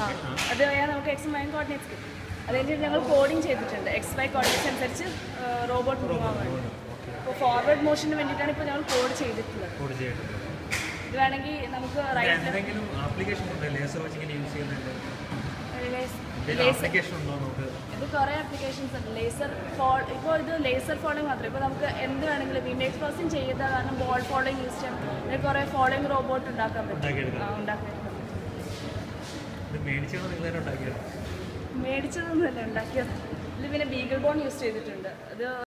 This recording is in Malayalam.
ആ അത് വഴിയാ നമുക്ക് എക്സ് വൈ കോർഡിനേറ്റ്സ് കിട്ടും അത് കഴിഞ്ഞിട്ട് ഞങ്ങൾ കോഡിങ് ചെയ്തിട്ടുണ്ട് എക്സ് വൈ കോർഡിനേറ്റ്സ് അനുസരിച്ച് റോബോട്ട് മൂവ് ആവാൻ വേണ്ടി ഇപ്പോൾ ഫോർവേഡ് മോഷന് വേണ്ടിയിട്ടാണ് ഇപ്പോൾ ഞങ്ങൾ കോഡ് ചെയ്തിട്ടുള്ളത് കോഡ് ചെയ്തിട്ടുണ്ട് ഇത് വേണമെങ്കിൽ നമുക്ക് റൈറ്റ് എന്തെങ്കിലും ആപ്ലിക്കേഷൻ ഉണ്ടോ ലേസർ വെച്ച് ഇങ്ങനെ യൂസ് ചെയ്യുന്നുണ്ട് എന്തെങ്കിലും ലേസർ ആപ്ലിക്കേഷൻ ഉണ്ടോ നമുക്ക് ഇത് കുറേ ആപ്ലിക്കേഷൻസ് ഉണ്ട് ലേസർ ഫോൾ ഇപ്പോൾ ഇത് ലേസർ ഫോളോയിങ് മാത്രം ഇപ്പോൾ നമുക്ക് എന്ത് വേണമെങ്കിലും ഇമേജ് പ്രോസസ്സിങ് ചെയ്ത കാരണം ബോൾ ഫോളോയിങ് യൂസ് ചെയ്യാം പിന്നെ കുറേ ഫോളോയിങ് റോബോട്ട് ഉണ്ടാക്കാൻ പറ്റും ഉണ്ടാക്കിയെടുക്കാം ആ, ഉണ്ടാക്കാൻ പറ്റും ഇത് മേടിച്ചാണോ നിങ്ങൾ തന്നെ ഉണ്ടാക്കിയത് മേടിച്ചതൊന്നുമല്ല ഉണ്ടാക്കിയത് ഇത് പിന്നെ ബീഗിൾ ബോൺ യൂസ് ചെയ്തിട്ടുണ്ട് അത്